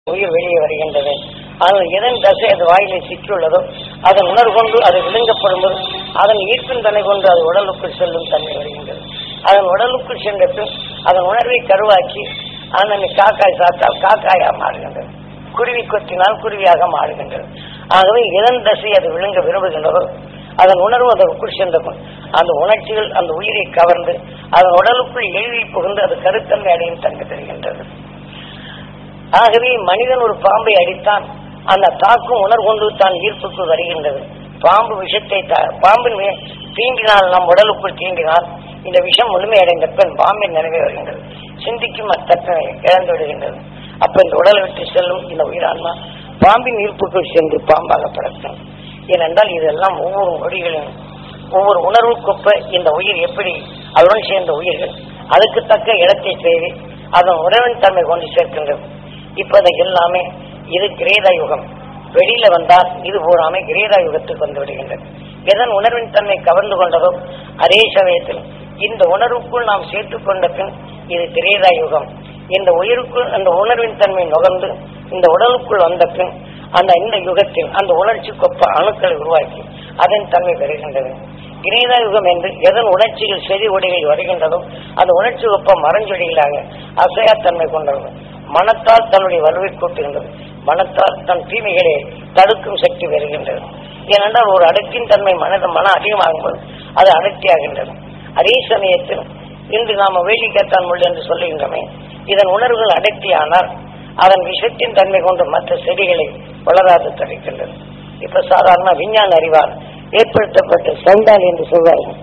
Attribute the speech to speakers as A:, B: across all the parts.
A: உயிர் வெளியே வருகின்றது ஆனால் எதன் தசை அது வாயிலை சிக்கியுள்ளதோ அதன் உணர்வு கொண்டு அது விழுங்கப்படும் போது அதன் ஈர்ப்பின் தன்னை கொண்டு அது உடலுக்குள் செல்லும் தன்மை வருகின்றது அதன் உடலுக்குள் சென்ற பின் அதன் உணர்வை கருவாக்கி அந்த காக்காய் சாத்தால் காக்காயா மாறுகின்றது குருவி கொத்தினால் குருவியாக மாறுகின்றது ஆகவே எதன் தசை அது விழுங்க விரும்புகின்றதோ அதன் உணர்வு அதற்குள் சென்ற பின் அந்த உணர்ச்சிகள் அந்த உயிரை கவர்ந்து அதன் உடலுக்குள் எழுதி புகுந்து அது கருத்தன்மை அடையும் தன்மை தருகின்றது ஆகவே மனிதன் ஒரு பாம்பை அடித்தான் அந்த தாக்கும் உணர்கொண்டு தான் ஈர்ப்புக்கு வருகின்றது பாம்பு விஷத்தை த- பாம்பின் மே- தீண்டினால் நம் உடலுக்குள் தீண்டினால் இந்த விஷம் முழுமையடைந்த பின் பாம்பின் நினைவே வருகின்றது சிந்திக்கும் அத்தன்மை இழந்து விடுகின்றது அப்ப இந்த உடலை விட்டு செல்லும் இந்த உயிரான்மா பாம்பின் ஈர்ப்புக்குள் சென்று பாம்பாக படக்கும் ஏனென்றால் இதெல்லாம் ஒவ்வொரு நொடிகளிலும் ஒவ்வொரு உணர்வுக்கொப்ப இந்த உயிர் எப்படி அதனுடன் சேர்ந்த உயிர்கள் அதுக்கு தக்க இடத்தை தேடி அதன் உறவின் தன்மை கொண்டு சேர்க்கின்றது இப்போது எல்லாமே இது கிரேத யுகம் வெளியில வந்தால் இது பூராமே கிரேத யுகத்துக்கு வந்து விடுகின்றது எதன் உணர்வின் தன்மை கவர்ந்து கொண்டதோ அதே சமயத்தில் இந்த உணர்வுக்குள் நாம் சேர்த்துக் கொண்ட பின் இது திரேதா யுகம் இந்த உயிருக்குள் அந்த உணர்வின் தன்மை நுகர்ந்து இந்த உடலுக்குள் வந்த பின் அந்த இந்த யுகத்தில் அந்த உணர்ச்சி கொப்ப அணுக்களை உருவாக்கி அதன் தன்மை பெறுகின்றது கிரேதா யுகம் என்று எதன் உணர்ச்சிகள் செறி ஒடிகள் வருகின்றதோ அந்த உணர்ச்சி கொப்ப மரஞ்சொடிகளாக அசையாத்தன்மை கொண்டது மனத்தால் தன்னுடைய வலுவை கூட்டுகின்றது மனத்தால் தன் தீமைகளை தடுக்கும் சக்தி பெறுகின்றது ஏனென்றால் ஒரு அடக்கின் தன்மை மனத மனம் அதிகமாகும் போது அது அடர்த்தியாகின்றது அதே சமயத்தில் இன்று நாம வேலிக்கத்தான் முள் என்று சொல்லுகின்றமே இதன் உணர்வுகள் அடர்த்தியானால் அதன் விஷத்தின் தன்மை கொண்டு மற்ற செடிகளை வளராது தடுக்கின்றது இப்ப சாதாரண விஞ்ஞான அறிவால் ஏற்படுத்தப்பட்ட சந்தால் என்று சொல்வார்கள்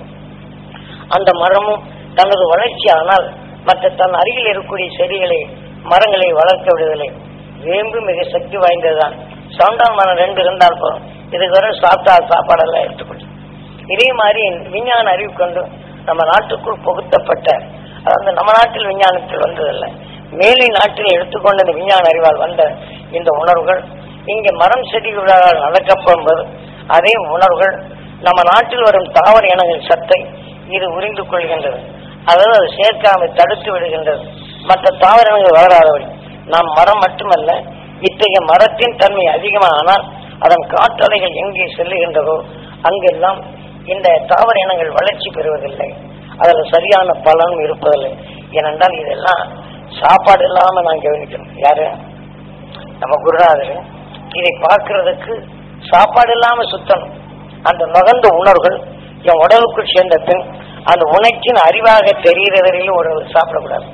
A: அந்த மரமும் தனது வளர்ச்சி ஆனால் மற்ற தன் அருகில் இருக்கக்கூடிய செடிகளை மரங்களை வளர்க்க விடுதலை வேம்பு மிக சக்தி வாய்ந்ததுதான் சவுண்டான் மரம் ரெண்டு இருந்தால் போதும் இதுக்கு வரை சாப்பிட்டா சாப்பாடெல்லாம் எடுத்துக்கொண்டு இதே மாதிரி விஞ்ஞான அறிவு கொண்டு நம்ம நாட்டுக்குள் புகுத்தப்பட்ட அதாவது நம்ம நாட்டில் விஞ்ஞானத்தில் வந்ததல்ல மேலை நாட்டில் எடுத்துக்கொண்ட இந்த விஞ்ஞான அறிவால் வந்த இந்த உணர்வுகள் இங்கே மரம் செடிகளால் நடக்கப்படும்போது அதே உணர்வுகள் நம்ம நாட்டில் வரும் தாவர இனங்கள் சத்தை இது உறிந்து கொள்கின்றது அதாவது அது சேர்க்காமல் தடுத்து விடுகின்றது மற்ற தாவர இனங்கள் வளராதபடி நாம் மரம் மட்டுமல்ல இத்தகைய மரத்தின் தன்மை அதிகமானால் அதன் காற்றலைகள் எங்கே செல்லுகின்றதோ அங்கெல்லாம் இந்த தாவர இனங்கள் வளர்ச்சி பெறுவதில்லை அதில் சரியான பலனும் இருப்பதில்லை ஏனென்றால் இதெல்லாம் சாப்பாடு இல்லாம நான் கவனிக்கணும் யாரு நம்ம குருநாதர் இதை பார்க்கிறதுக்கு சாப்பாடு இல்லாம சுத்தணும் அந்த நுகர்ந்த உணர்வுகள் என் உடலுக்குள் சேர்ந்த பின் அந்த உணர்ச்சின் அறிவாக தெரிகிற வரையிலும் ஒரு சாப்பிடக்கூடாது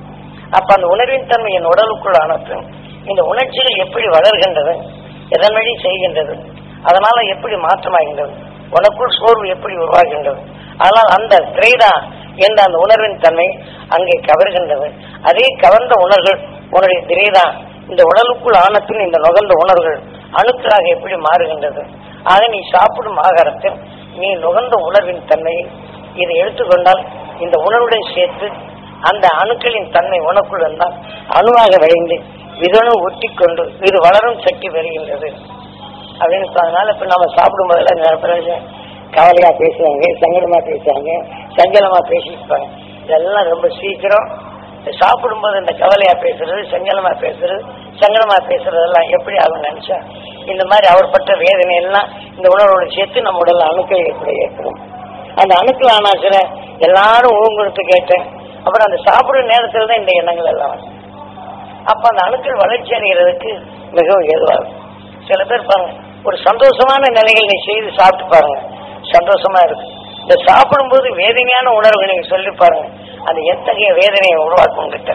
A: அப்ப அந்த உணர்வின் தன்மை என் உடலுக்குள் ஆன பின் இந்த உணர்ச்சிகள் எப்படி வளர்கின்றது எதன் வழி செய்கின்றது அதனால எப்படி மாற்றமாகின்றது உனக்குள் சோர்வு எப்படி உருவாகின்றது ஆனால் அந்த திரைதா என்ற அந்த உணர்வின் தன்மை அங்கே கவர்கின்றது அதே கவர்ந்த உணர்வுகள் உன்னுடைய திரைதா இந்த உடலுக்குள் ஆனத்தின் இந்த நுகர்ந்த உணர்வுகள் அணுக்களாக எப்படி மாறுகின்றது ஆக நீ சாப்பிடும் ஆகாரத்தில் நீ நுகர்ந்த உணர்வின் தன்மையை இதை எடுத்துக்கொண்டால் இந்த உணர்வுடன் சேர்த்து அந்த அணுக்களின் தன்மை உனக்குள் வந்தால் அணுவாக விளைந்து இதனு ஒட்டிக்கொண்டு இது வளரும் சக்தி பெறுகின்றது அப்படின்னு சொ- அதனால இப்ப நம்ம சாப்பிடும் போதெல்லாம் நிறைய பேர் கவலையா பேசுவாங்க சங்கடமா பேசுவாங்க சஞ்சலமா பேசிப்பாங்க இதெல்லாம் ரொம்ப சீக்கிரம் சாப்பிடும்போது இந்த கவலையா பேசுறது சஞ்சலமா பேசுறது சங்கடமா பேசுறதெல்லாம் எப்படி ஆகும் நினைச்சா இந்த மாதிரி அவர் பட்ட வேதனை எல்லாம் இந்த உணர்வோடு சேர்த்து நம்ம உடல்ல அணுக்கள் எப்படி ஏற்படும் அந்த அணுக்கள் ஆனா சில எல்லாரும் ஊங்குறது கேட்டேன் அப்புறம் அந்த சாப்பிடுற நேரத்துல தான் இந்த எண்ணங்கள் எல்லாம் வரும். அப்ப அந்த அணுக்கள் வளர்ச்சி அடைகிறதுக்கு மிகவும் ஏதுவாகும் சில பேர் பாருங்க ஒரு சந்தோஷமான நிலைகள் நீ செய்து சாப்பிட்டு பாருங்க சந்தோஷமா இருக்கு இந்த சாப்பிடும்போது வேதனையான உணர்வு நீங்க சொல்லி பாருங்க அது எத்தகைய வேதனையை உருவாக்கும் கிட்ட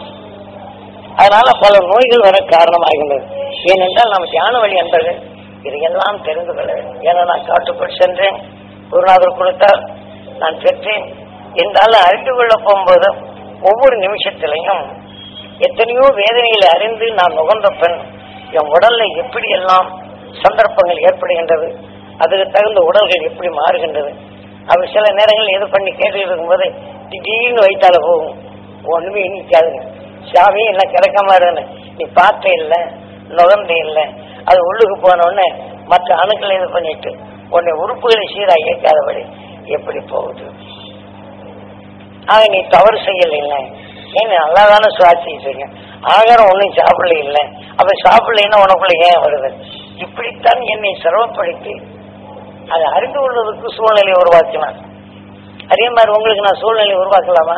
A: அதனால பல நோய்கள் வர காரணமாகின்றது ஏனென்றால் நாம் தியான வழி அன்பர்கள் இதையெல்லாம் தெரிந்து கொள்ள வேண்டும் ஏன்னா நான் காட்டுக்குள் சென்றேன் குருநாதர் கொடுத்தார் நான் பெற்றேன் என்றாலும் அறிந்து கொள்ள போகும்போது ஒவ்வொரு நிமிஷத்திலையும் எத்தனையோ வேதனைகளை அறிந்து நான் நுகர்ந்த பெண் என் உடல்ல எப்படி எல்லாம் சந்தர்ப்பங்கள் ஏற்படுகின்றது அதுக்கு தகுந்த உடல்கள் எப்படி மாறுகின்றது அது சில நேரங்கள் எது பண்ணி கேட்டுட்டு இருக்கும்போது திடீர்னு வயிற்றால போகும் ஒண்ணுமே நிற்காதுங்க சாமி என்ன கிடைக்காம இருந்தேன் நீ பார்த்த இல்ல நுகர்ந்த இல்ல அது உள்ளுக்கு போன உடனே மற்ற அணுக்களை இது பண்ணிட்டு உன்னை உறுப்புகளை சீரா இயக்காதபடி எப்படி போகுது ஆக நீ தவறு செய்யல இல்லை ஏன் நல்லா தானே சுவாசிட்டு இருக்கேன் ஆகாரம் ஒன்றும் சாப்பிடல இல்லை அப்ப சாப்பிடலைன்னா உனக்குள்ள ஏன் வருது இப்படித்தான் என்னை சிரமப்படுத்தி அதை அறிந்து கொள்வதற்கு சூழ்நிலை உருவாக்கினான் அதே மாதிரி உங்களுக்கு நான் சூழ்நிலை உருவாக்கலாமா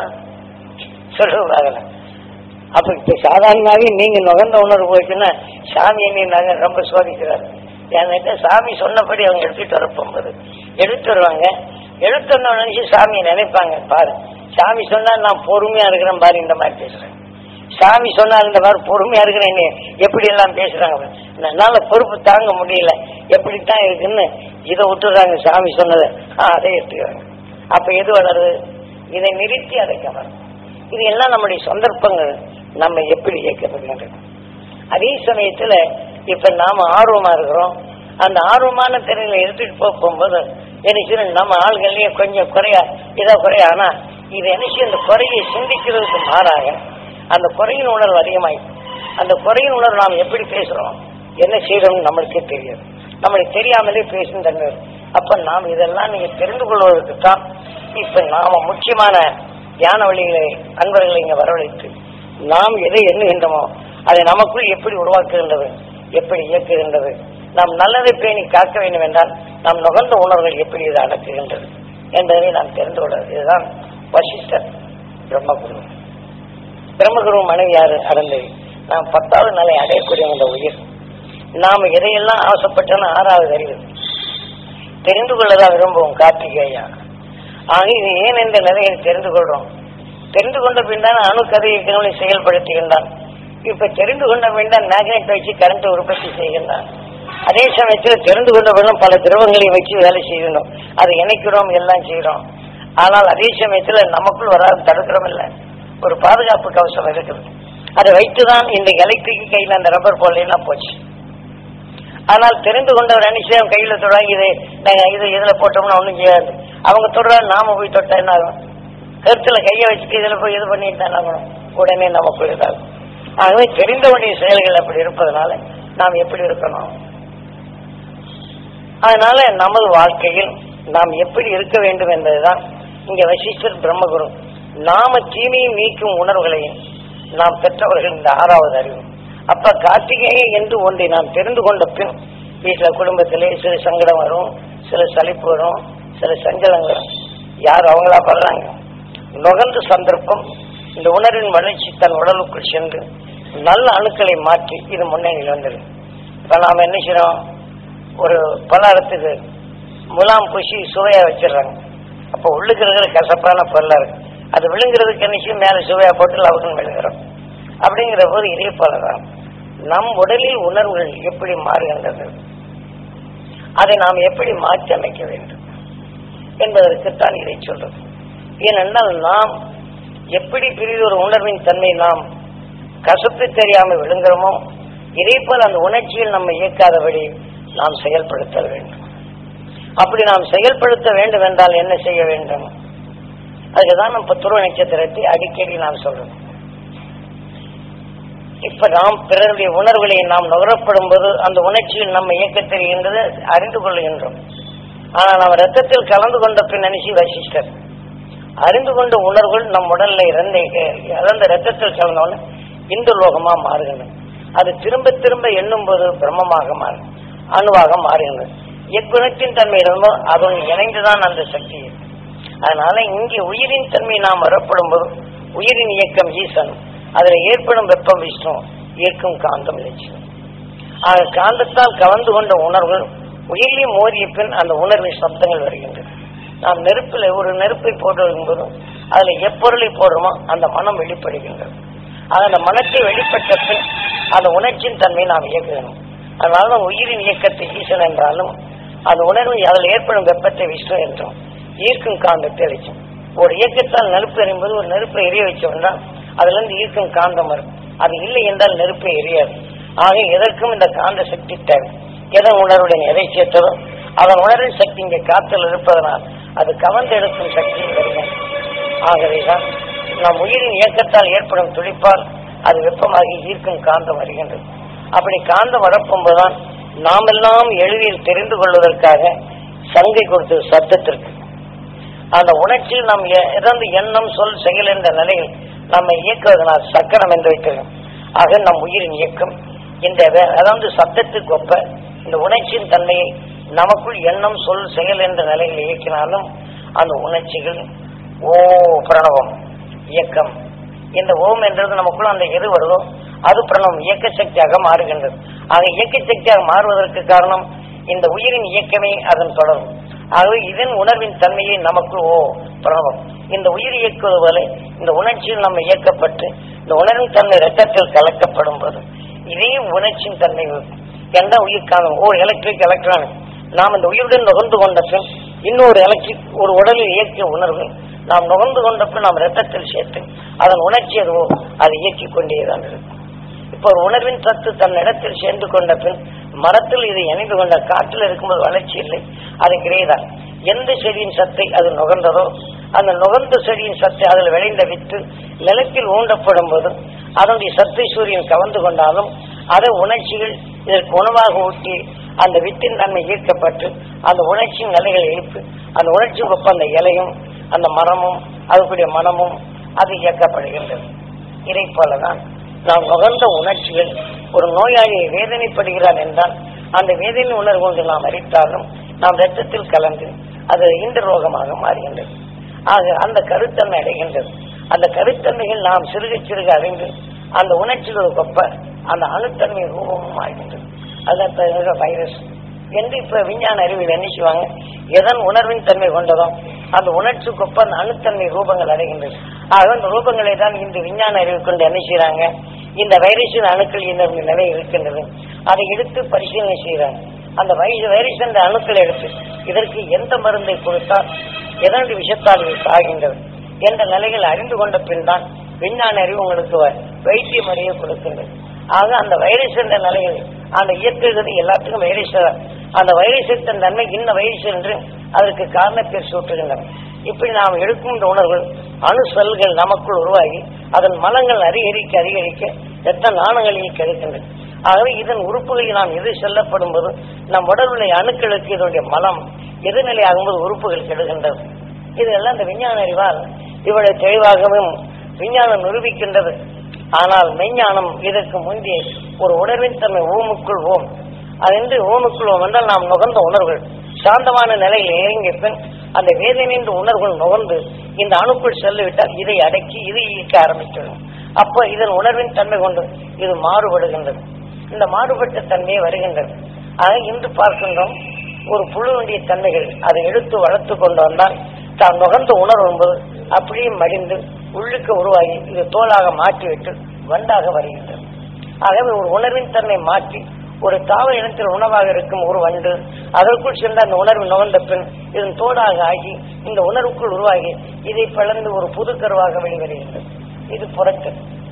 A: சொல்லுவாங்க அப்ப இப்ப சாதாரணமாவே நீங்க நுகர்ந்த உணர்வு போச்சுன்னா சாமி என்னை நாங்க ரொம்ப சோதிக்கிறாரு என்கிட்ட சாமி சொன்னபடி அவங்க எடுத்துட்டு வர போகும்போது எடுத்து வருவாங்க எடுத்து வந்த நினைச்சு சாமியை நினைப்பாங்க பாரு சாமி சொன்னா நான் பொறுமையா இருக்கிறேன் பாரு இந்த மாதிரி பேசுறேன் சாமி சொன்னா இந்த மாதிரி பொறுமையா இருக்கிறேன் எப்படி எல்லாம் பேசுறாங்க பாரு. என்னால பொறுப்பு தாங்க முடியல எப்படித்தான் இருக்குன்னு இதை விட்டுறாங்க சாமி சொன்னதை ஆ, அதை எடுத்துக்கிறாங்க அப்ப எது வளருது இதை நிறுத்தி அதை கவரும் இது எல்லாம் நம்முடைய சந்தர்ப்பங்கள் நம்ம எப்படி இயக்கப்படுகின்றது அதே சமயத்துல இப்ப நாம ஆர்வமா இருக்கிறோம் அந்த ஆர்வமான திறனில எடுத்துட்டு போக போகும்போது எனக்கு நம்ம ஆள்கள்லயே கொஞ்சம் குறையா இதோ குறையா ஆனா இது எனக்கு அந்த குறையை சிந்திக்கிறதுக்கு மாறாக அந்த குறையின் உணர்வு அதிகமாயி அந்த குறையின் உணர்வு நாம் எப்படி பேசுறோம் என்ன செய்யறோம்னு நம்மளுக்கே தெரியாது நம்மளுக்கு தெரியாமலே பேசும் தன்மை வரும். அப்ப நாம் இதெல்லாம் நீங்க தெரிந்து கொள்வதற்கு தான் இப்ப நாம முக்கியமான தியான வழிகளை அன்பர்களை இங்க வரவழைத்து நாம் எதை எண்ணுகின்றோமோ அதை நமக்குள் எப்படி உருவாக்குகின்றது எப்படி இயக்குகின்றது நாம் நல்லதை பேணி காக்க வேண்டும் என்றால் நாம் நுகர்ந்த உணர்வுகள் எப்படி இதை அடக்குகின்றது என்பதை நாம் தெரிந்து கொள்வது இதுதான் வசிஷ்டர் பிரம்மகுரு பிரம்மகுரு மனைவி யாரு அடந்தவி நாம் பத்தாவது நிலை அடையக்கூடிய அந்த உயிர் நாம் எதையெல்லாம் ஆசைப்பட்டோன்னு ஆறாவது அறிவு தெரிந்து கொள்ளதான் விரும்புவோம் கார்த்திகேயா ஆக இது ஏன் என்ற நிலையை தெரிந்து கொள்றோம் தெரிந்து கொண்ட பின் தான் அணு கதையை கவனி செயல்படுத்துகின்றான் இப்ப தெரிந்து கொண்ட பின் தான் மேக்னெட் வச்சு கரண்ட் உற்பத்தி செய்கின்றான் அதே சமயத்தில் தெரிந்து கொண்ட பின்னும் பல திரவங்களை வச்சு வேலை செய்யணும் அதை இணைக்கிறோம் எல்லாம் செய்யறோம் ஆனால் அதே சமயத்துல நமக்குள் வராது தடுக்கிறோம் இல்ல ஒரு பாதுகாப்பு கவசம் இருக்குது அதை வைத்துதான் இந்த எலக்ட்ரிக் கையில் அந்த ரப்பர் போலாம் போச்சு ஆனால் தெரிந்து கொண்டவர் அனிச்சயம் கையில தொடாங்க இது நாங்க இது இதுல போட்டோம்னா ஒண்ணும் செய்யாது அவங்க தொடுறா நாம போய் தொட்டா என்ன ஆகும் கருத்துல கைய வச்சுட்டு இதுல போய் இது பண்ணிட்டு தான் ஆகணும் உடனே நமக்கு இதாகும் ஆகவே தெரிந்தவனுடைய செயல்கள் அப்படி இருப்பதனால நாம் எப்படி இருக்கணும் அதனால நமது வாழ்க்கையில் நாம் எப்படி இருக்க வேண்டும் என்பதுதான் இங்க வசிஷ்டர் பிரம்மகுரு நாம தீமையை நீக்கும் உணர்வுகளையும் நாம் பெற்றவர்கள் இந்த ஆறாவது அறிவு அப்ப கார்த்திகேய என்று ஒன்றை நாம் தெரிந்து கொண்ட பின் வீட்டுல குடும்பத்திலே சில சங்கடம் வரும் சில சலிப்பு வரும் சில சஞ்சலங்கள் வரும் யார் அவங்களா படுறாங்க நுகர்ந்த சந்தர்ப்பம் இந்த உணர்வின் வளர்ச்சி தன் உடலுக்குள் சென்று நல்ல அணுக்களை மாற்றி இது முன்னணியில் வந்துடும் இப்ப நாம என்ன செய்யறோம் ஒரு பலகாரத்துக்கு முலாம் பூசி சுவையா வச்சிடுறாங்க அப்ப உள்ளுக்கு இருக்கிற கசப்பான பொருளா இருக்கு அது விழுங்குறதுக்கு என்ன செய்யும் மேல சுவையா போட்டு லவகம் விழுங்குறோம் அப்படிங்கிற போது இதே போலதான் நம் உடலில் உணர்வுகள் எப்படி மாறுகின்றது அதை நாம் எப்படி மாற்றி அமைக்க வேண்டும் என்பதற்குத்தான் இதை சொல்றது ஏனென்றால் நாம் எப்படி பிரிதொரு உணர்வின் தன்மை நாம் கசப்பு தெரியாமல் விழுங்குறோமோ இதே போல அந்த உணர்ச்சியில் நம்ம இயக்காதபடி நாம் செயல்படுத்த வேண்டும் அப்படி நாம் செயல்படுத்த வேண்டும் என்றால் என்ன செய்ய வேண்டும் அதுக்குதான் நம்ம துருவ நட்சத்திரத்தை அடிக்கடி நாம் சொல்றோம் இப்ப நாம் பிறருடைய உணர்வுகளை நாம் நுகரப்படும் போது அந்த உணர்ச்சியில் நம்ம இயக்க தெரிகின்றது அறிந்து கொள்கின்றோம் ஆனால் நம்ம ரத்தத்தில் கலந்து கொண்ட பின் நினைச்சு வசிஷ்டர் அறிந்து கொண்ட உணர்வுகள் நம் உடல்ல இறந்த இறந்த ரத்தத்தில் கலந்தோன்னு இந்து லோகமா மாறுகின்றன அது திரும்ப திரும்ப எண்ணும் போது பிரம்மமாக மாறும் அணுவாக மாறுகின்றது எக்குணத்தின் தன்மை இருந்தோ அதோடு இணைந்துதான் அந்த சக்தி இருக்கு. அதனால இங்கே உயிரின் தன்மை நாம் வரப்படும் போது உயிரின் இயக்கம் ஈசன் அதில் ஏற்படும் வெப்பம் விஷ்ணு ஈர்க்கும் காந்தம் லட்சியம் ஆக காந்தத்தால் கலந்து கொண்ட உணர்வுகள் உயிரிலே மோதிய பின் அந்த உணர்வின் சப்தங்கள் வருகின்றன நாம் நெருப்பில் ஒரு நெருப்பை போட்டு போதும் அதுல எப்பொருளை போடுறோமோ அந்த மனம் வெளிப்படுகின்றது ஆக அந்த மனத்தை வெளிப்பட்ட பின் அந்த உணர்ச்சியின் தன்மையை நாம் இயக்கணும் அதனால உயிரின் இயக்கத்தை ஈசன் என்றாலும் அந்த உணர்வு அதில் ஏற்படும் வெப்பத்தை விஷ்ணு என்றும் ஈர்க்கும் காந்தத்தை அளிக்கும் ஒரு இயக்கத்தால் நெருப்பு எறியும்போது ஒரு நெருப்பை எரிய வச்சோம்னா அதுல இருந்து ஈர்க்கும் காந்தம் வரும் அது இல்லை என்றால் நெருப்பை எரியாது ஆக எதற்கும் இந்த காந்த சக்தி தேவை எதன் உணர்வுடன் எதை சேர்த்ததோ அதன் உணர்வின் சக்தி இங்கே காத்தில் இருப்பதனால் அது கவர்ந்தெடுக்கும் சக்தி வருகிறது ஆகவேதான் நம் உயிரின் இயக்கத்தால் ஏற்படும் துடிப்பால் அது வெப்பமாகி ஈர்க்கும் காந்தம் வருகின்றது அப்படி காந்தம் வரப்போதுதான் நாமெல்லாம் எளிதில் தெரிந்து கொள்வதற்காக சங்கை கொடுத்தது சத்தத்திற்கு அந்த உணர்ச்சியில் நாம் எ- இறந்து எண்ணம் சொல் செயல் என்ற நிலையில் நம்மை இயக்குவதனால் சக்கரம் என்று வைக்கிறோம் ஆக நம் உயிரின் இயக்கம் இந்த வே- அதாவது சத்தத்துக்கு ஒப்ப இந்த உணர்ச்சியின் தன்மையை நமக்குள் எண்ணம் சொல் செயல் என்ற நிலையில் இயக்கினாலும் அந்த உணர்ச்சிகள் ஓ பிரணவம் இயக்கம் இந்த ஓம் என்றது நமக்குள்ள அந்த எது வருதோ அது பிரணவம் இயக்க சக்தியாக மாறுகின்றது ஆக இயக்க சக்தியாக மாறுவதற்கு காரணம் இந்த உயிரின் இயக்கமே அதன் தொடரும் ஆகவே இதன் உணர்வின் தன்மையை நமக்கு ஓ பிரணவம் இந்த உயிர் இயக்குவது போல இந்த உணர்ச்சியில் நம்ம இயக்கப்பட்டு இந்த உணர்வின் தன்மை ரத்தத்தில் கலக்கப்படும் போது இதே உணர்ச்சியின் தன்மை எந்த உயிர் காணும் ஓ எலக்ட்ரிக் எலக்ட்ரானிக் நாம் இந்த உயிருடன் நுகர்ந்து கொண்ட பின் இன்னொரு எலக்ட்ரிக் ஒரு உடலில் இயக்கிய உணர்வு நாம் நுகர்ந்து கொண்ட பின் நாம் ரத்தத்தில் சேர்த்து அதன் உணர்ச்சி அதுவோ அது இயக்கிக் கொண்டேதான் இருக்கும் இப்போ ஒரு உணர்வின் சத்து தன் இடத்தில் சேர்ந்து கொண்ட பின் மரத்தில் இது இணைந்து கொண்ட காற்றில் இருக்கும்போது வளர்ச்சி இல்லை அது கிடையாது எந்த செடியின் சத்தை அது நுகர்ந்ததோ அந்த நுகர்ந்த செடியின் சத்தை அதில் விளைந்த வித்து நிலத்தில் ஊண்டப்படும் போது அதனுடைய சத்தை சூரியன் கவர்ந்து கொண்டாலும் அதை உணர்ச்சிகள் இதற்கு உணவாக ஊட்டி அந்த வித்தின் தன்மை ஈர்க்கப்பட்டு அந்த உணர்ச்சியின் நிலைகளை எழுப்பி அந்த உணர்ச்சிக்கு ஒப்ப அந்த இலையும் அந்த மரமும் அதுக்குரிய மனமும் அது இயக்கப்படுகின்றது இதை போலதான் நாம் நுகர்ந்த உணர்ச்சிகள் ஒரு நோயாளியை வேதனைப்படுகிறான் என்றால் அந்த வேதனை உணர்வு கொண்டு நாம் அறித்தாலும் நாம் ரத்தத்தில் கலந்து அது இந்த ரோகமாக மாறுகின்றது ஆக அந்த கருத்தன்மை அடைகின்றது அந்த கருத்தன்மைகள் நாம் சிறுக சிறுக அறிந்து அந்த உணர்ச்சிகளுக்கு ஒப்ப அந்த அணுத்தன்மை ரூபமும் ஆகின்றது அதான் வைரஸ் என்று இப்ப விஞ்ஞான அறிவில் என்ன செய்வாங்க எதன் உணர்வின் தன்மை கொண்டதோ அந்த உணர்ச்சிக்கொப்ப அந்த அணுத்தன்மை ரூபங்கள் அடைகின்றது ஆக அந்த ரூபங்களை தான் இந்த விஞ்ஞான அறிவு கொண்டு என்ன செய்யறாங்க இந்த வைரஸின் அணுக்கள் இந்த நிலை இருக்கின்றது அதை எடுத்து பரிசீலனை செய்யறாங்க அந்த வைரஸ் வைரஸ் என்ற அணுக்களை எடுத்து இதற்கு எந்த மருந்தை கொடுத்தால் எதனுடைய விஷத்தால் இது ஆகின்றது என்ற நிலைகள் அறிந்து கொண்ட பின் தான் விஞ்ஞான அறிவு உங்களுக்கு வ- வைத்திய முறையை கொடுக்கின்றது ஆக அந்த வைரஸ் என்ற நிலையில் அந்த இயற்கைகிறது எல்லாத்துக்கும் வைரஸ் தான். அந்த வைரஸின் தன்மை இன்ன வைரஸ் என்று அதற்கு காரணத்தை சூட்டுகின்றன இப்படி நாம் எடுக்கும் இந்த உணர்வுகள் அணு செல்கள் நமக்குள் உருவாகி அதன் மலங்கள் அதிகரிக்க அதிகரிக்க இரத்த நாணங்களில் கிடைக்கின்றது ஆகவே இதன் உறுப்புகளில் நாம் எது செல்லப்படும் போது நம் உடலுடைய அணுக்களுக்கு இதனுடைய மலம் எதிர்நிலை ஆகும்போது உறுப்புகள் கெடுகின்றது இதெல்லாம் இந்த விஞ்ஞான அறிவால் இவ்வளவு தெளிவாகவும் விஞ்ஞானம் நிரூபிக்கின்றது ஆனால் மெஞ்ஞானம் இதற்கு முந்தைய ஒரு உணர்வின் தன்மை ஓமுக்குள் ஓம் அதென்று ஓமுக்குள் ஓம் என்றால் நாம் நுகர்ந்த உணர்வுகள் சாந்தமான நிலையில் இறங்கிய பின் அந்த வேதனைன்ற உணர்வுகள் நுகர்ந்து இந்த அணுக்குள் செல்லிவிட்டால் இதை அடக்கி இதை ஈர்க்க ஆரம்பித்துவிடும் அப்போ இதன் உணர்வின் தன்மை கொண்டு இது மாறுபடுகின்றது இந்த மாறுபட்ட தன்மையை வருகின்றது ஆக இன்று பார்க்கின்றோம் ஒரு புழுவண்டிய தன்மைகள் அதை எடுத்து வளர்த்து கொண்டு வந்தால் தான் நுகர்ந்த உணர்வு என்பது அப்படியே மடிந்து உள்ளுக்கு உருவாகி இது தோலாக மாற்றிவிட்டு வண்டாக வருகின்றது ஆகவே ஒரு உணர்வின் தன்மை மாற்றி ஒரு தாவர இனத்தில் உணவாக இருக்கும் ஒரு வண்டு அதற்குள் சென்ற அந்த உணர்வு நுகர்ந்த பின் இதன் தோடாக ஆகி இந்த உணர்வுக்குள் உருவாகி இதை பிளந்து ஒரு புது கருவாக வெளிவருகின்றது இது புறத்து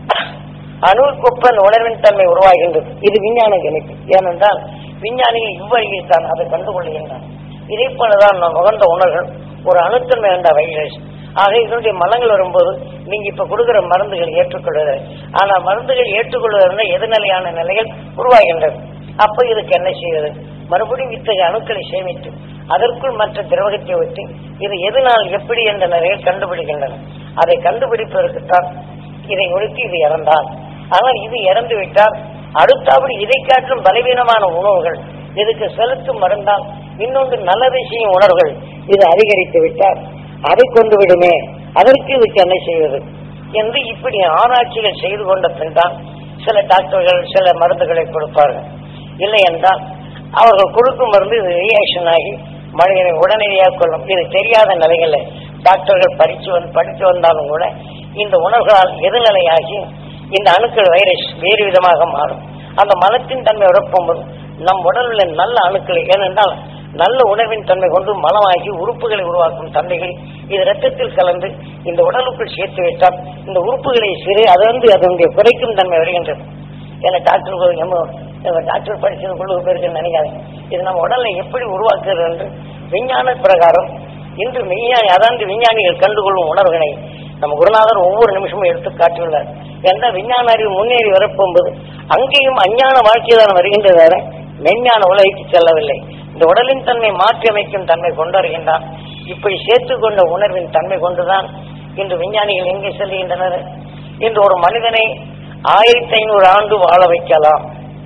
A: அணுவுக்கொப்ப அந்த உணர்வின் தன்மை உருவாகின்றது இது விஞ்ஞான கணிப்பு ஏனென்றால் விஞ்ஞானிகள் இவ்வழியில் தான் அதை கண்டுகொள்கின்றனர் இதே போலதான் நாம் நுகர்ந்த உணர்வுகள் ஒரு அணுத்தன்மை என்ற வைரஸ் ஆக இதனுடைய மலங்கள் வரும்போது நீங்க இப்ப கொடுக்கிற மருந்துகள் ஏற்றுக்கொள்வது ஆனா மருந்துகள் ஏற்றுக்கொள்வதற்கு எதிர்நிலையான நிலைகள் உருவாகின்றது அப்ப இதுக்கு என்ன செய்வது மறுபடியும் இத்தகைய அணுக்களை சேமித்து அதற்குள் மற்ற திரவகத்தை விட்டு இது எதனால் எப்படி என்ற நிலையில் கண்டுபிடிக்கின்றன அதை கண்டுபிடிப்பதற்குத்தான் இதை ஒழுக்கி இது இறந்தால் ஆனால் இது இறந்து விட்டால் அடுத்தபடி இதை காட்டும் பலவீனமான உணவுகள் இதுக்கு செலுத்தும் மருந்தால் இன்னொன்று நல்லதை செய்யும் உணர்வுகள் இது அதிகரித்து விட்டால் அதை கொண்டு விடுமே அதற்கு இதுக்கு என்ன செய்வது என்று இப்படி ஆராய்ச்சிகள் செய்து கொண்ட பின் தான் சில டாக்டர்கள் சில மருந்துகளை கொடுப்பார்கள் இல்லை என்றால் அவர்கள் கொடுக்கும் மருந்து இது ரியாக்ஷன் ஆகி மனிதனை உடனடியாக கொள்ளும் இது தெரியாத நிலைகளில் டாக்டர்கள் படிச்சு வந்து படித்து வந்தாலும் கூட இந்த உணர்வுகளால் எதிர்நிலையாகி இந்த அணுக்கள் வைரஸ் வேறு விதமாக மாறும் அந்த மலத்தின் தன்மை உடப்பும்போது நம் உடலில் நல்ல அணுக்களை ஏனென்றால் நல்ல உணர்வின் தன்மை கொண்டு மலமாகி உறுப்புகளை உருவாக்கும் தன்மைகள் இது ரத்தத்தில் கலந்து இந்த உடலுக்குள் சேர்த்து வைத்தால் இந்த உறுப்புகளை சிறு அது வந்து அதனுடைய குறைக்கும் தன்மை வருகின்றது ஏன்னா டாக்டர் நம்ம டாக்டர் படிச்சது குழு பேருக்கு நினைக்காது இது நம்ம உடலை எப்படி உருவாக்குறது என்று விஞ்ஞான பிரகாரம் இன்று விஞ்ஞானி அதாவது விஞ்ஞானிகள் கண்டுகொள்ளும் உணர்வுகளை நம்ம குருநாதர் ஒவ்வொரு நிமிஷமும் எடுத்து காட்டியுள்ளார் எந்த விஞ்ஞான அறிவு முன்னேறி வரப்போகும்போது அங்கேயும் அஞ்ஞான வாழ்க்கை தான் வருகின்றது தவிர மெஞ்ஞான உலகிற்கு செல்லவில்லை இந்த உடலின் தன்மை மாற்றி அமைக்கும் தன்மை கொண்டு வருகின்றான் இப்படி சேர்த்துக் கொண்ட உணர்வின் தன்மை கொண்டுதான் இன்று விஞ்ஞானிகள் எங்கே செல்கின்றனர் இன்று ஒரு மனிதனை ஆயிரத்தி ஐநூறு ஆண்டு வாழ வைக்கலாம்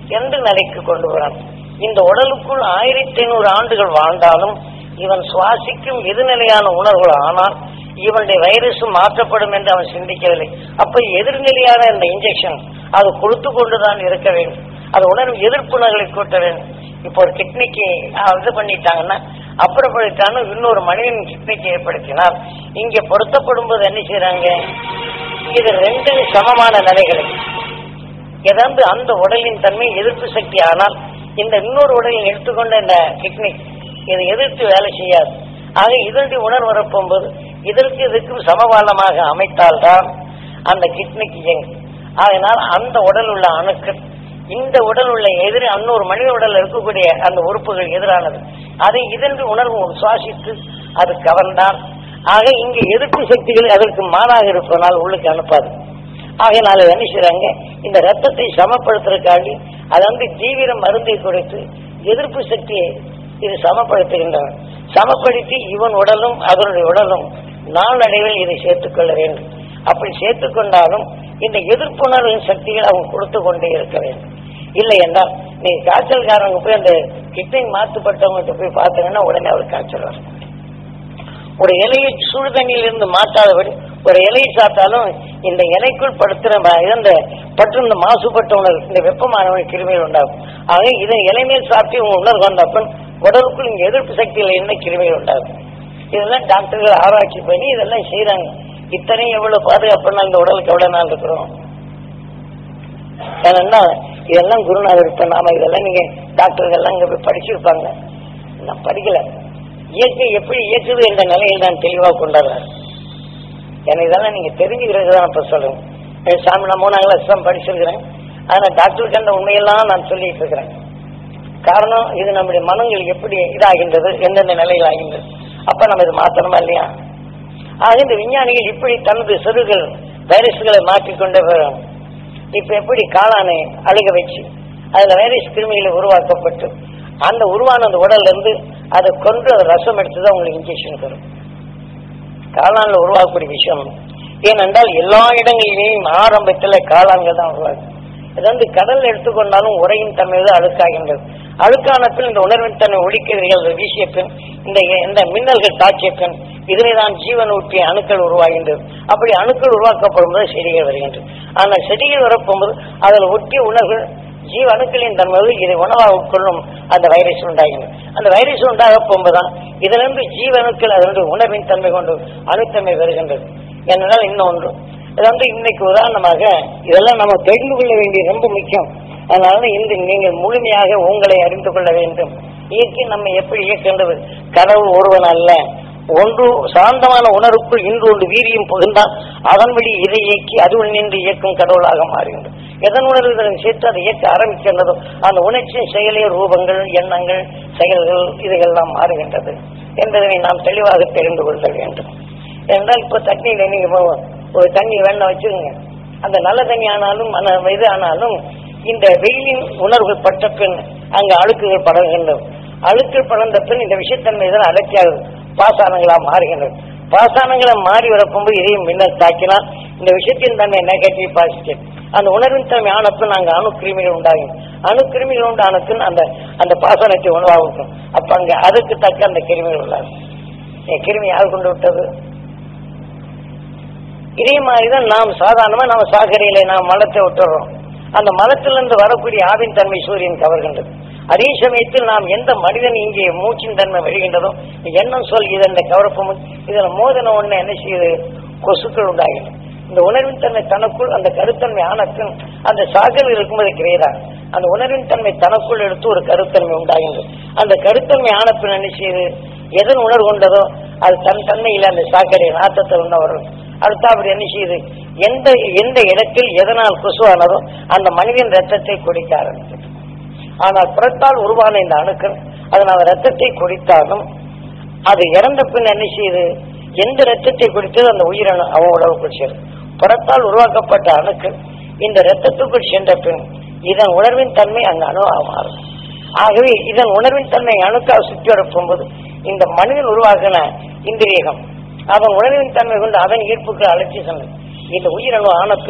A: எந்த நிலைக்கு கொண்டு வரான் இந்த உடலுக்குள் ஆயிரத்தி ஐநூறு ஆண்டுகள் வாழ்ந்தாலும் இவன் சுவாசிக்கும் எதிர்நிலையான உணர்வுகள் ஆனால் இவனுடைய வைரஸ் மாற்றப்படும் என்று அவன் சிந்திக்கவில்லை அப்ப எதிர்நிலையான இந்த இன்ஜெக்ஷன் அது கொடுத்து கொண்டுதான் இருக்க வேண்டும் அது உணர்வு எதிர்ப்புணர்களை கூட்ட வேண்டும் இப்போ ஒரு கிட்னிக்கு இது பண்ணிட்டாங்கன்னா அப்புறப்படுத்தான்னு இன்னொரு மனிதன் கிட்னிக்கு ஏற்படுத்தினால் இங்க பொருத்தப்படும் போது என்ன செய்யறாங்க இது ரெண்டு சமமான நிலைகளை ஏதாவது அந்த உடலின் தன்மை எதிர்ப்பு சக்தி ஆனால் இந்த இன்னொரு உடலில் எடுத்துக்கொண்ட இந்த கிட்னி இதை எதிர்த்து வேலை செய்யாது ஆக இதனுடைய உணர்வு வரப்போகும்போது இதற்கு இதற்கும் சமபாலமாக அமைத்தால்தான் அந்த கிட்னிக்கு இயங்கும் அதனால் அந்த உடல் உள்ள அணுக்கள் இந்த உடல் உள்ள எதிர் இன்னொரு மனித உடல் இருக்கக்கூடிய அந்த உறுப்புகள் எதிரானது அதை இதன்று உணர்வு சுவாசித்து அது கவர்ந்தான் ஆக இங்க எதிர்ப்பு சக்திகள் அதற்கு மாறாக இருப்பதனால் உள்ளுக்கு அனுப்பாது ஆகையினால என்ன செய்றாங்க இந்த ரத்தத்தை சமப்படுத்துறதுக்காண்டி அது வந்து தீவிர மருந்தை கொடுத்து எதிர்ப்பு சக்தியை இது சமப்படுத்துகின்றன சமப்படுத்தி இவன் உடலும் அதனுடைய உடலும் நாளடைவில் இதை சேர்த்துக் கொள்ள வேண்டும் அப்படி சேர்த்துக் கொண்டாலும் இந்த எதிர்ப்புணர்வின் சக்திகள் அவங்க கொடுத்து கொண்டே இருக்க வேண்டும் இல்லை என்றால் நீங்க காய்ச்சல்காரங்க போய் அந்த கிட்னி மாத்துப்பட்டவங்ககிட்ட போய் பார்த்தீங்கன்னா உடனே அவர் காய்ச்சல் வரும் ஒரு இலையை சுடுதண்ணியில் இருந்து மாற்றாதபடி ஒரு இலையை சாப்பிட்டாலும் இந்த இலைக்குள் படுத்துற ம- இந்த பற்றும் இந்த மாசுபட்ட உணர்வு இந்த வெப்பமான கிருமிகள் உண்டாகும் ஆக இதை இலை மேல் சாப்பிட்டு உங்க உணர்வு வந்தப்பன் உடலுக்குள் இங்க எதிர்ப்பு சக்தியில் என்ன கிருமிகள் உண்டாகும் இதெல்லாம் டாக்டர்கள் ஆராய்ச்சி பண்ணி இதெல்லாம் செய்றாங்க இத்தனை எவ்வளவு பாதுகாப்புனா இந்த உடலுக்கு எவ்வளவு நாள் இருக்கிறோம் ஏன்னா இதெல்லாம் குருநாதர் இப்ப நாம இதெல்லாம் நீங்க டாக்டர்கள் எல்லாம் இங்க போய் படிச்சிருப்பாங்க நான் படிக்கல இயற்கை எப்படி இயக்குது என்ற நிலையில் நான் தெளிவாக கொண்டாடுறேன் ஏன்னா இதெல்லாம் நீங்க தெரிஞ்சுக்கிறது தான் இப்ப சொல்லுங்க ஏ, சாமி நான் மூணாம் கிளாஸ் தான் படிச்சிருக்கிறேன் ஆனா டாக்டருக்கு அந்த உண்மையெல்லாம் நான் சொல்லிட்டு இருக்கிறேன் காரணம் இது நம்முடைய மனங்கள் எப்படி இதாகின்றது எந்தெந்த நிலையில் ஆகின்றது அப்ப நம்ம இது மாத்தணுமா இல்லையா ஆக இந்த விஞ்ஞானிகள் இப்படி தனது செருகள் வைரஸ்களை மாற்றிக்கொண்டே வரும் இப்ப எப்படி காளானை அழுக வச்சு அதுல வைரஸ் கிருமிகளை உருவாக்கப்பட்டு அந்த உருவான அந்த உடல்ல இருந்து அதை கொன்று அதை ரசம் எடுத்துதான் உங்களுக்கு இன்ஜெக்ஷன் தரும் காளான்ல உருவாக்கக்கூடிய விஷயம் ஏனென்றால் எல்லா இடங்களிலேயும் ஆரம்பத்துல காளான்கள் தான் உருவாகும் இது வந்து கடல் எடுத்துக்கொண்டாலும் உரையின் தன்மை தான் அழுக்காகின்றது அழுக்கான பின் இந்த உணர்வின் தன்மை ஒழிக்கிறீர்கள் வீசிய பின் இந்த இந்த மின்னல்கள் தாக்கிய பின் இதனை தான் ஜீவன் ஊட்டிய அணுக்கள் உருவாகின்றது அப்படி அணுக்கள் உருவாக்கப்படும் போது செடிகள் வருகின்றது ஆனால் செடிகள் வரப்போகும்போது அதில் ஒட்டிய உணர்வுகள் ஜீவ அணுக்களின் தன்மை இதை உணவாக உட்கொள்ளும் அந்த வைரஸ் உண்டாகின்றது அந்த வைரஸ் உண்டாக போகும்போதுதான் இதிலிருந்து ஜீவ அணுக்கள் அதனுடைய உணர்வின் தன்மை கொண்டு அணுத்தன்மை வருகின்றது என்னென்னால் இன்னொன்று இது வந்து இன்னைக்கு உதாரணமாக இதெல்லாம் நம்ம தெரிந்து கொள்ள வேண்டியது ரொம்ப முக்கியம் அதனால இந்த நீங்கள் முழுமையாக உங்களை அறிந்து கொள்ள வேண்டும் இயற்கை நம்ம எப்படி இயக்கின்றது கடவுள் ஒருவன் அல்ல ஒன்று சாந்தமான உணர்வுக்குள் இன்று ஒன்று வீரியம் புகுந்தால் அதன் வழி இதை இயக்கி அதுவும் நின்று இயக்கும் கடவுளாக மாறுகின்றது எதன் உணர்வு இதனை சேர்த்து அதை இயக்க ஆரம்பிக்கின்றதோ அந்த உணர்ச்சியின் செயலே ரூபங்கள் எண்ணங்கள் செயல்கள் இதையெல்லாம் மாறுகின்றது என்பதனை நாம் தெளிவாக தெரிந்து கொள்ள வேண்டும் என்றால் இப்ப தண்ணியில நீங்க போ- ஒரு தண்ணி வேண்டாம் வச்சுக்கோங்க அந்த நல்ல தண்ணி ஆனாலும் மன இது ஆனாலும் இந்த வெயிலின் உணர்வுகள் பட்ட பின் அங்க அழுக்குகள் படர்கின்றது அழுக்குகள் படர்ந்த பின் இந்த விஷயத்தன்மை இதெல்லாம் அடர்த்தியாகுது பாசானங்களா மாறுகின்றது பாசானங்களை மாறி வரப்போகும்போது இதையும் மின்னல் தாக்கினால் இந்த விஷயத்தின் தன்மை நெகட்டிவ் பாசிட்டிவ் அந்த உணர்வின் தன்மை ஆனப்பின் அங்க அணுக்கிருமிகள் உண்டாகும் அணுக்கிருமிகள் உண்டான பின் அந்த அந்த பாசனத்தை உணவாகும் அப்ப அங்க அதுக்கு தக்க அந்த கிருமிகள் உள்ளாகும் ஏன் கிருமி யார் கொண்டு விட்டது இதே மாதிரிதான் நாம் சாதாரணமா நம்ம சாக்கடையில நாம் மலத்தை விட்டுறோம் அந்த மலத்திலிருந்து வரக்கூடிய ஆவின் தன்மை சூரியன் கவர்கின்றது அதே சமயத்தில் நாம் எந்த மனிதன் இங்கே மூச்சின் தன்மை வருகின்றதோ எண்ணம் சொல் இதன் கவரப்பும் இதுல மோதன ஒண்ணு என்ன செய்யுது கொசுக்கள் உண்டாகிடும் இந்த உணர்வின் தன்மை தனக்குள் அந்த கருத்தன்மை ஆனப்பின் அந்த சாகல் இருக்கும்போது கிரேதா அந்த உணர்வின் தன்மை தனக்குள் எடுத்து ஒரு கருத்தன்மை உண்டாகின்றது அந்த கருத்தன்மை ஆனப்பின் என்ன செய்யுது எதன் உணர்வு கொண்டதோ அது தன் தன்மையில் அந்த சாக்கடை நாத்தத்தில் உண்ண வரும் அடுத்து அவர் என்ன செய்யுது எந்த எந்த இடத்தில் எதனால் கொசுவானதோ அந்த மனிதன் ரத்தத்தை குடிக்க ஆரம்பித்தது ஆனால் புறத்தால் உருவான இந்த அணுக்கள் அதனால் ரத்தத்தை குடித்தாலும் அது இறந்த பின் என்ன செய்யுது எந்த ரத்தத்தை குடித்தது அந்த உயிரணு அவன் உடலுக்குள் சேரும் புறத்தால் உருவாக்கப்பட்ட அணுக்கள் இந்த ரத்தத்துக்குள் சென்ற பின் இதன் உணர்வின் தன்மை அங்கு அணுவாக மாறும் ஆகவே இதன் உணர்வின் தன்மை அணுக்காக சுற்றி வரப்போகும்போது இந்த மனிதன் உருவாகின இந்திரியகம் அதன் உணர்வின் தன்மை கொண்டு அதன் ஈர்ப்புக்கு அழைச்சி சென்றது இந்த உயிரணு ஆன பின்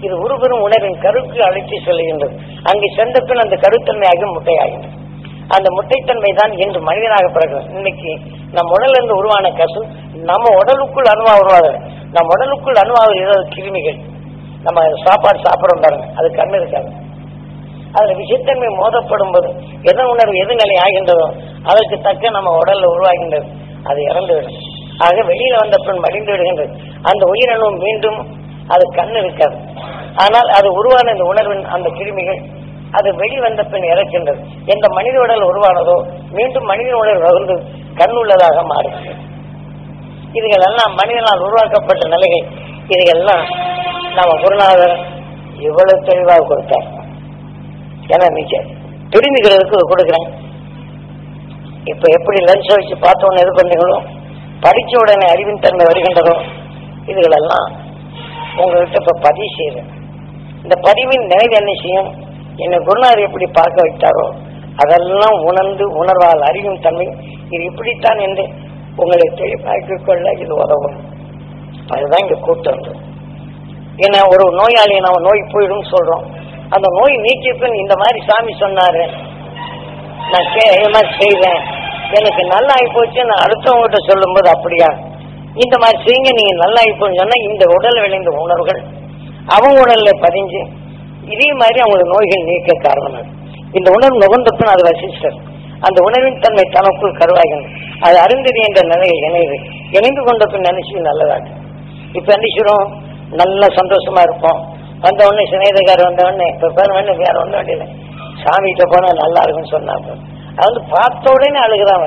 A: இது உருவரும் உணர்வின் கருக்கு அழைத்து செல்கின்றது அங்கு சென்ற பின் அந்த கருத்தன்மையாகி முட்டையாகின்றது அந்த முட்டைத்தன்மை தான் இன்று மனிதனாக பிறகு இன்னைக்கு நம் உடல்ல இருந்து உருவான கசு நம்ம உடலுக்குள் அணுவா உருவாது நம் உடலுக்குள் அணுவாக ஏதாவது கிருமிகள் நம்ம சாப்பாடு சாப்பிடுறோம் பாருங்க அது கண்ணு இருக்காது அதுல விஷத்தன்மை மோதப்படும் போது எதன் உணர்வு எது நிலை ஆகின்றதோ அதற்கு தக்க நம்ம உடல்ல உருவாகின்றது அது இறந்து விடும் ஆக வெளியில வந்த பின் மடிந்து விடுகின்றது அந்த உயிரணு மீண்டும் அது கண் இருக்காது ஆனால் அது உருவான இந்த உணர்வின் அந்த கிருமிகள் அது வெளி வந்த பின் இறக்கின்றது எந்த மனித உடல் உருவானதோ மீண்டும் மனித உடல் வகுந்து கண் உள்ளதாக மாறுகிறது இதுகள் எல்லாம் மனிதனால் உருவாக்கப்பட்ட நிலைகள் இதுகெல்லாம் நம்ம குருநாதர் இவ்வளவு தெளிவாக கொடுத்தார் ஏன்னா நீங்க தெரிஞ்சுக்கிறதுக்கு கொடுக்குறேன் இப்ப எப்படி லென்ஸ் வச்சு பார்த்தோன்னு இது பண்ணீங்களோ படிச்ச உடனே அறிவின் தன்மை வருகின்றதோ இதுகளெல்லாம் உங்ககிட்ட இப்ப பதிவு செய்யுது இந்த பதிவின் நினைவு என்ன செய்யும் என்னை குருநாதர் எப்படி பார்க்க வைத்தாரோ அதெல்லாம் உணர்ந்து உணர்வால் அறியும் தன்மை இது இப்படித்தான் என்று உங்களை தெளிவாக்கிக் கொள்ள இது உதவும் அதுதான் இங்க கூட்டம் வந்து ஏன்னா ஒரு நோயாளியை நம்ம நோய் போயிடும் சொல்றோம் அந்த நோய் நீக்கிய பின் இந்த மாதிரி சாமி சொன்னாரு நான் கே இது மாதிரி செய்வேன் எனக்கு நல்லா ஆகி போச்சு நான் அடுத்தவங்ககிட்ட சொல்லும்போது அப்படியா இந்த மாதிரி செய்யுங்க நீங்க நல்லா ஆகி போன்னு சொன்னா இந்த உடல் விளைந்த உணர்வுகள் அவங்க உடல்ல பதிஞ்சு இதே மாதிரி அவங்களுக்கு நோய்கள் நீக்க காரணம் அது இந்த உணர்வு நுகர்ந்தப்பின் அது வசிஷ்டர் அந்த உணர்வின் தன்மை தனக்குள் கருவாகின்றது அது அருந்ததி என்ற நிலையை இணைது இணைந்து கொண்ட பின் நினைச்சு நல்லதாக இப்ப நினைச்சிரும் நல்ல சந்தோஷமா இருப்போம் வந்த உடனே சிநேகிதக்கார் வந்த உடனே இப்ப பேர் வேணும் வேற ஒண்ணும் வேண்டியல சாமிகிட்ட போனா நல்லா இருக்குன்னு சொன்னாங்க அது வந்து பார்த்த உடனே அழுகுறாங்க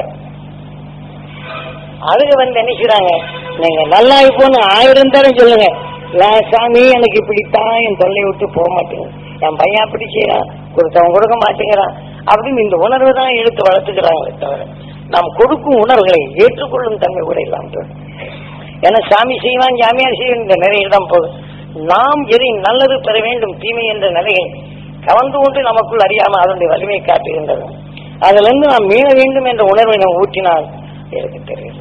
A: அழுக வந்து என்ன செய்றாங்க நீங்க நல்லா இருப்போன்னு ஆயிரம் தரம் சொல்லுங்க நான் சாமி எனக்கு இப்படித்தான் என் தொல்லை விட்டு போக மாட்டேங்குது என் பையன் அப்படி செய்யறான் கொடுத்தவன் கொடுக்க மாட்டேங்கிறான் அப்படின்னு இந்த உணர்வு தான் எடுத்து வளர்த்துக்கிறாங்களே தவிர நாம் கொடுக்கும் உணர்வுகளை ஏற்றுக்கொள்ளும் தன்மை கூட இல்லாம போயிடும். ஏன்னா சாமி செய்வான் ஜாமியார் செய்யும் இந்த நிலையில் தான் போகுது நாம் எதை நல்லது பெற வேண்டும் தீமை என்ற நிலையை கவர்ந்து கொண்டு நமக்குள் அறியாமல் அதனுடைய வலிமை காட்டுகின்றது அதுல இருந்து நாம் மீள வேண்டும் என்ற உணர்வை நாம் ஊற்றினால் எனக்கு தெரியல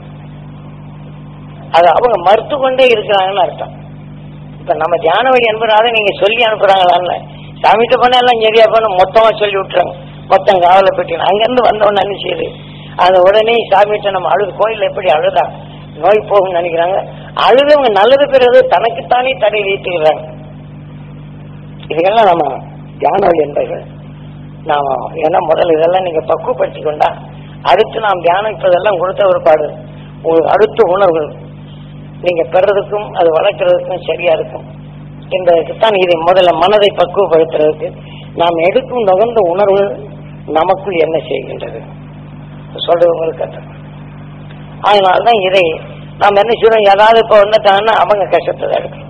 A: அது அவங்க மறுத்து கொண்டே இருக்கிறாங்கன்னு அர்த்தம் இப்ப நம்ம தியான வழி அனுப்புறாத நீங்க சொல்லி அனுப்புறாங்களான்னு சாமிகிட்ட போனா எல்லாம் சரியா போன மொத்தமா சொல்லி விட்டுறாங்க மொத்தம் காவல பெட்டி அங்கிருந்து வந்தவொன்னு என்ன செய்யுது அது உடனே சாமிகிட்ட நம்ம அழுது கோயில்ல எப்படி அழுதா நோய் போகும்னு நினைக்கிறாங்க அழுதவங்க நல்லது பெறுவது தனக்குத்தானே தடை வைத்துக்கிறாங்க இதுக்கெல்லாம் நம்ம தியான வழி என்பர்கள் நாம ஏன்னா முதல்ல இதெல்லாம் நீங்க பக்குவப்படுத்தி கொண்டா அடுத்து நாம் தியானிப்பதெல்லாம் கொடுத்த ஒருபாடு உங்களுக்கு அடுத்த உணர்வுகள் நீங்க பெறதுக்கும் அது வளர்க்கறதுக்கும் சரியா இருக்கும் என்பதற்குத்தான் இதை முதல்ல மனதை பக்குவப்படுத்துறதுக்கு நாம் எடுக்கும் நுகர்ந்த உணர்வு நமக்குள் என்ன செய்கின்றது சொல்றது உங்களுக்கு கஷ்டம் அதனால்தான் இதை நாம் என்ன செய்யறோம் ஏதாவது இப்ப வந்துட்டாங்கன்னா அவங்க கஷ்டத்தை தான் எடுக்கணும்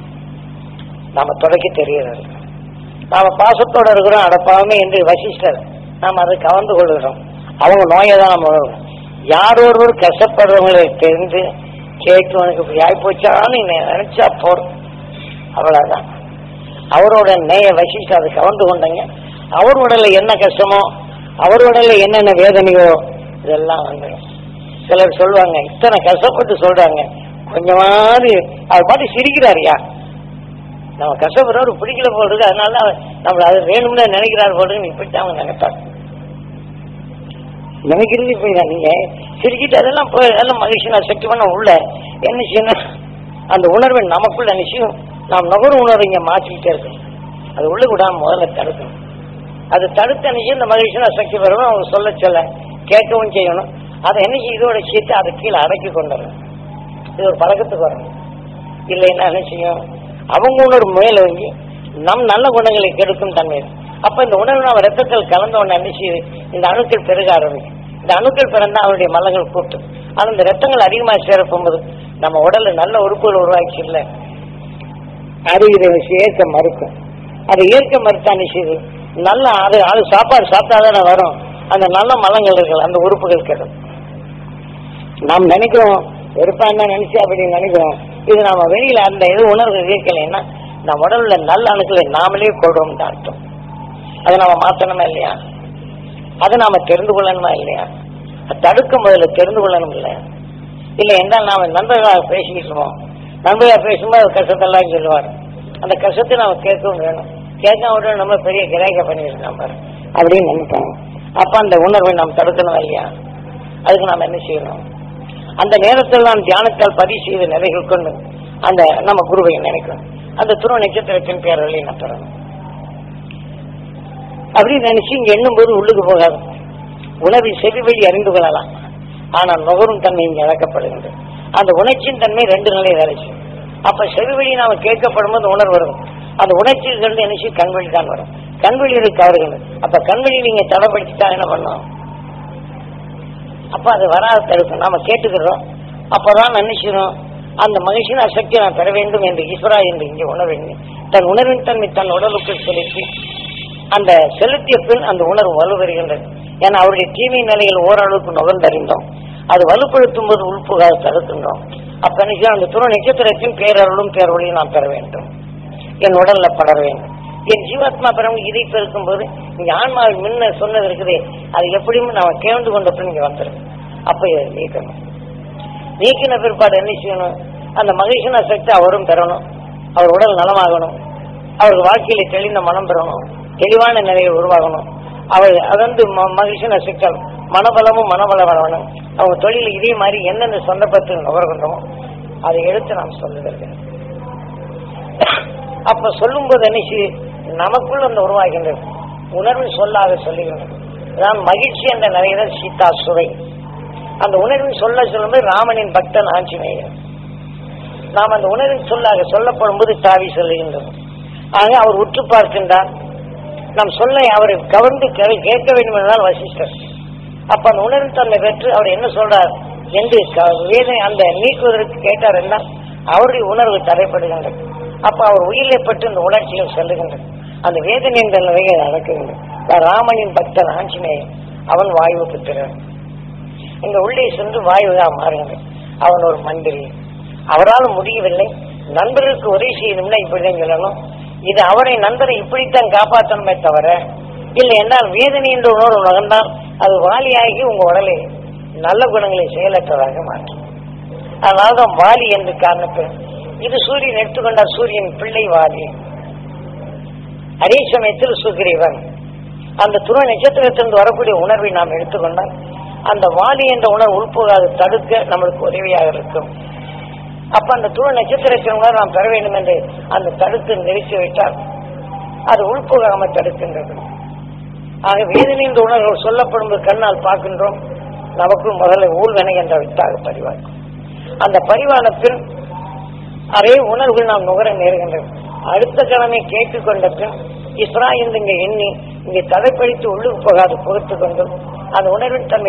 A: நாம தொடக்கி தெரியறது நாம பாசத்தோட இருக்கிறோம் அடப்பாமே என்று வசிஷ்டர் நாம் அதை கவர்ந்து கொள்கிறோம் அவங்க நோயை தான் நம்ம உணர்றோம். யார் ஒருவர் கஷ்டப்படுறவங்களை தெரிந்து கேட்டு உனக்கு இப்படி ஆயிப்போச்சான்னு நீ நினைச்சா போறோம் அவ்வளவுதான் அவரோட நேய வசிஷ்டர் அதை கவர்ந்து கொண்டங்க அவர் உடல்ல என்ன கஷ்டமோ அவர் உடல்ல என்னென்ன வேதனையோ இதெல்லாம் வந்து சிலர் சொல்லுவாங்க இத்தனை கஷ்டப்பட்டு சொல்றாங்க கொஞ்சமாவது அவர் பாட்டு சிரிக்கிறாருயா நம்ம கஷ்டப்படுறவர் பிடிக்கல போல் இருக்கு அதனால தான் நம்மள அது வேணும்னு நினைக்கிறார் போல் இருக்கு இப்படி அவங்க நினைப்பாங்க நினைக்கிறது இப்படி தான் நீங்க சிரிக்கிட்டு அதெல்லாம் போய் அதெல்லாம் மகிழ்ச்சி நான் சக்தி பண்ண உள்ள என்ன செய்யணும் அந்த உணர்வை நமக்குள்ள நிச்சயம் நாம் நுகர் உணர்வை இங்க மாற்றிக்கிட்டே இருக்கணும் அது உள்ள விடாம முதல்ல தடுக்கணும் அது தடுத்த நிச்சயம் இந்த மகிழ்ச்சி நான் சக்தி பெறணும் அவங்க சொல்ல சொல்ல கேட்கவும் செய்யணும் அதை என்ன செய்ய இதோட சேர்த்து அதை கீழே அடக்கி கொண்டுறணும் இது ஒரு பழக்கத்துக்கு வரணும் இல்லைன்னா என்ன செய்யும் அவங்க உணர்வு மேல வாங்கி நம் நல்ல குணங்களை கெடுக்கும் தன்மை இருக்கு. அப்ப இந்த உணர்வு நம்ம ரத்தத்தில் கலந்த உடனே என்ன செய்யுது இந்த அணுக்கள் பெருக ஆரம்பிக்கும் இந்த அணுக்கள் பிறந்தா அவருடைய மலங்கள் கூட்டும் ஆனா இந்த ரத்தங்கள் அதிகமாக சேரப்போகும்போது நம்ம உடல்ல நல்ல உறுப்புகள் உருவாக்கி இல்லை அது இதை ஏற்க மறுக்கும் அதை ஏற்க மறுத்தா என்ன செய்யுது நல்ல அது அது சாப்பாடு சாப்பிட்டாதானே வரும் அந்த நல்ல மலங்கள் இருக்கு அந்த உறுப்புகள் கெடும் நாம் நினைக்கிறோம் வெறுப்பா என்ன நினைச்சு அப்படி நினைக்கிறோம் இது நாம வெளியில அந்த இது உணர்வு இயக்கலைன்னா நம்ம உடல்ல நல்ல அணுக்களை நாமளே கொள்றோம் அர்த்தம் அதை நாம மாத்தணுமா இல்லையா அதை நாம தெரிந்து கொள்ளணுமா இல்லையா அது தடுக்க முதல்ல தெரிந்து கொள்ளணும் இல்லையா இல்லை என்றால் நாம நண்பர்களாக பேசிக்கிட்டு இருக்கோம் நண்பர்களாக பேசும்போது அவர் கஷ்டத்தெல்லாம் சொல்லுவார் அந்த கஷ்டத்தை நாம கேட்கவும் வேணும் கேட்க விட நம்ம பெரிய கிராய்க்க பண்ணிருக்கோம் பாரு அப்படின்னு நினைப்பாங்க அப்ப அந்த உணர்வை நாம் தடுக்கணும் இல்லையா அதுக்கு நாம் என்ன செய்யணும் அந்த நேரத்தில் நாம் தியானத்தால் பதிவு செய்த நிலைகள் கொண்டு அந்த நம்ம குருவை நினைக்கணும் அந்த துருவ நட்சத்திரத்தின் பேரொழி நான் பெறணும் அப்படின்னு நினைச்சு இங்க எண்ணும் போது உள்ளுக்கு போகாது உணவை செவி வழி அறிந்து கொள்ளலாம் ஆனால் நுகரும் தன்மை இங்க இழக்கப்படுகின்றது அந்த உணர்ச்சியின் தன்மை ரெண்டு நிலை வேலை செய்யும் அப்ப செவி வழி நாம கேட்கப்படும் போது உணர்வு வரும் அந்த உணர்ச்சியில் கண்டு நினைச்சு கண்வழி தான் வரும் கண்வழி இருக்கு அவர்கள் அப்ப கண்வழி நீங்க தடைப்படுத்திட்டா என்ன பண்ணும் அப்ப அது வராத தடுக்கும் நாம கேட்டுக்கிறோம் அப்பதான் நினைச்சிடும் அந்த மகிழ்ச்சியின் அசக்தியை நான் பெற வேண்டும் என்று ஈஸ்வரா என்று இங்கே உணர்வு தன் உணர்வின் தன்மை தன் உடலுக்குள் செலுத்தி அந்த செலுத்திய பின் அந்த உணர்வு வலுவருகின்றது ஏன்னா அவருடைய தீமை நிலையில் ஓரளவுக்கு நுகர்ந்தறிந்தோம் அது வலுப்படுத்தும் போது உள்புகாத தடுக்கின்றோம் அப்ப நினைச்சு அந்த துணை நட்சத்திரத்தின் பேரருளும் பேரொழியும் நான் பெற வேண்டும் என் உடல்ல படர வேண்டும் என் ஜீவாத்மா பெறவங்க இதை பெருக்கும் போது இங்க ஆன்மாவில் முன்ன சொன்னது இருக்குதே அது எப்படியும் நான் கேண்டு கொண்ட பின் இங்க வந்துடும் அப்ப இதை நீக்கணும் நீக்கின பிற்பாடு என்ன செய்யணும் அந்த மகிழ்ச்சின சக்தி அவரும் பெறணும் அவர் உடல் நலமாகணும் அவருக்கு வாழ்க்கையில தெளிந்த மனம் பெறணும் தெளிவான நிலையை உருவாகணும் அவர் அதந்து மகிழ்ச்சின சிக்கல் மனபலமும் மனபலம் வரணும் அவங்க தொழில் இதே மாதிரி எந்தெந்த சந்தர்ப்பத்தில் நுகர்கின்றோமோ அதை எடுத்து நாம் சொல்லுகிறது அப்ப சொல்லும் போது என்ன செய்யுது? நமக்குள் அந்த உருவாகின்றது உணர்வு சொல்லாக சொல்லுகின்றது நான் மகிழ்ச்சி என்ற நிறைய சீதா சுவை அந்த உணர்வின் சொல்ல சொல்லும்போது ராமனின் பக்தன் ஆஞ்சநேயர் நாம் அந்த உணர்வின் சொல்லாக சொல்லப்படும் போது தாவி சொல்லுகின்றோம் ஆக அவர் உற்று பார்க்கின்றார் நாம் சொல்ல அவரை கவர்ந்து கே- கேட்க வேண்டும் என்றால் வசிஷ்டர் அப்ப அந்த உணர்வின் தன்மை பெற்று அவர் என்ன சொல்றார் என்று க- வேதனை அந்த நீக்குவதற்கு கேட்டார் என்றால் அவருடைய உணர்வு தடைப்படுகின்றது அப்ப அவர் உயிரை பற்றி இந்த உணர்ச்சிகள் செல்லுகின்றது அந்த வேதனை என்ற நிலையை நடக்குகின்றது ராமனின் பக்தன் ஆஞ்சநேயன் அவன் வாயு புத்திரன் இங்க உள்ளே சென்று வாயுதான் மாறுகின்றது அவன் ஒரு மந்திரி அவரால் முடியவில்லை நண்பர்களுக்கு உதவி செய்யணும்னா இப்படிதான் சொல்லணும் இது அவரை நண்பரை இப்படித்தான் காப்பாற்றணுமே தவிர இல்லை என்றால் வேதனை என்ற உணர்வு நகர்ந்தால் அது வாலியாகி உங்க உடலை நல்ல குணங்களை செயலற்றதாக மாற்றும் அதனால்தான் வாலி என்று காரணத்தில் இது சூரியன் எடுத்துக்கொண்டால் சூரியன் பிள்ளை வாலி அதே சமயத்தில் சுக்ரீவன் அந்த துருவ நட்சத்திரத்திலிருந்து வரக்கூடிய உணர்வை நாம் எடுத்துக்கொண்டால் அந்த வாலி என்ற உணர்வு உள்போகாது தடுக்க நம்மளுக்கு உதவியாக இருக்கும் அப்ப அந்த துருவ நட்சத்திரத்தின் உணர்வு நாம் பெற வேண்டும் என்று அந்த தடுத்து நிறுத்தி வைத்தால் அது உள்போகாமல் தடுக்கின்றது ஆக வேதனை என்ற உணர்வு சொல்லப்படும் போது கண்ணால் பார்க்கின்றோம் நமக்கும் முதல்ல ஊழ்வினை என்ற வித்தாக பதிவாக்கும் அந்த பரிவானத்தில் அதே உணர்வுகள் நாம் நுகர நேருகின்றது அடுத்த கிழமை கேட்டுக்கொண்ட பின் இஸ்ரா என்று இங்கே எண்ணி இங்கே தடைப்படுத்தி உள்ளுக்கு போகாது புகுத்துக் கொண்டு அந்த உணர்வின் தன்மை